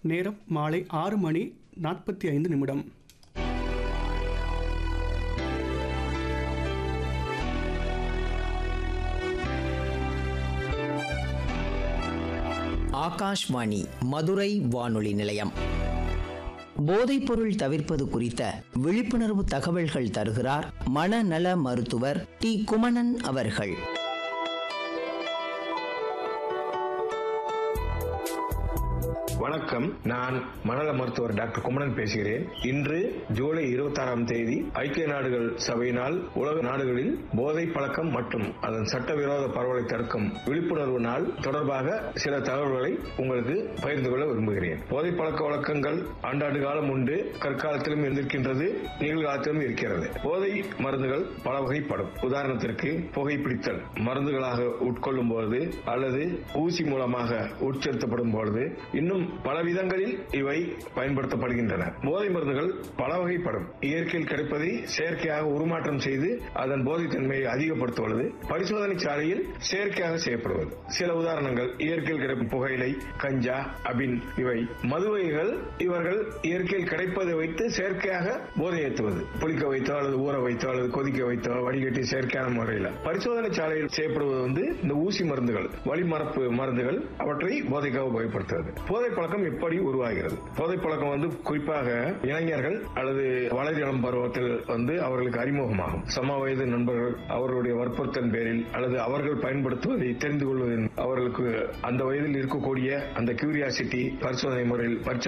நேரம் மாலை ஆறு மணி நாற்பத்தி ஐந்து நிமிடம் ஆகாஷ்வாணி மதுரை வானொலி நிலையம் போதைப்பொருள் தவிர்ப்பது குறித்த விழிப்புணர்வு தகவல்கள் தருகிறார் மனநல மருத்துவர் டி குமணன் அவர்கள் வணக்கம் நான் மனநல மருத்துவர் டாக்டர் குமரன் பேசுகிறேன் இன்று ஜூலை இருபத்தி ஆறாம் தேதி ஐக்கிய நாடுகள் சபையினால் உலக நாடுகளில் போதை பழக்கம் மற்றும் அதன் சட்டவிரோத பரவலை தடுக்கும் விழிப்புணர்வு நாள் தொடர்பாக சில தகவல்களை உங்களுக்கு பகிர்ந்து கொள்ள விரும்புகிறேன் போதை பழக்க வழக்கங்கள் ஆண்டாண்டு காலம் உண்டு கற்காலத்திலும் இருந்திருக்கின்றது நிகழ்காலத்திலும் இருக்கிறது போதை மருந்துகள் பல வகைப்படும் உதாரணத்திற்கு புகைப்பிடித்தல் மருந்துகளாக உட்கொள்ளும் பொழுது அல்லது ஊசி மூலமாக உட்செலுத்தப்படும் பொழுது இன்னும் பல விதங்களில் இவை பயன்படுத்தப்படுகின்றன போதை மருந்துகள் பல வகைப்படும் இயற்கையில் கிடைப்பதை செயற்கையாக உருமாற்றம் செய்து அதன் போதைத்தன்மையை அதிகப்படுத்துவது பரிசோதனை சாலையில் செயற்கையாக செய்யப்படுவது சில உதாரணங்கள் இயற்கையில் கிடைக்கும் புகையிலை கஞ்சா அபின் இவை மது வகைகள் இவர்கள் இயற்கையில் கிடைப்பதை வைத்து செயற்கையாக போதை ஏற்றுவது புளிக்க வைத்தோ அல்லது ஊற வைத்தோ அல்லது கொதிக்க வைத்தோ வடிகட்டி செயற்கையான முறையில் பரிசோதனை சாலையில் செய்யப்படுவது வந்து இந்த ஊசி மருந்துகள் வழிமரப்பு மருந்துகள் அவற்றை போதைக்காக உபயோகப்படுத்துவது போதை பழக்கம் எப்படி உருவாகிறது போதை பழக்கம் வந்து குறிப்பாக இளைஞர்கள் அல்லது வளர் இளம் பருவத்தில் வந்து அவர்களுக்கு அறிமுகமாகும் சம வயது நண்பர்கள் அவர்களுடைய வற்புறுத்தல் பேரில் அல்லது அவர்கள் பயன்படுத்துவதை தெரிந்து கொள்வதின் அவர்களுக்கு அந்த வயதில் இருக்கக்கூடிய அந்த கியூரியாசிட்டி பரிசோதனை முறையில் பரிச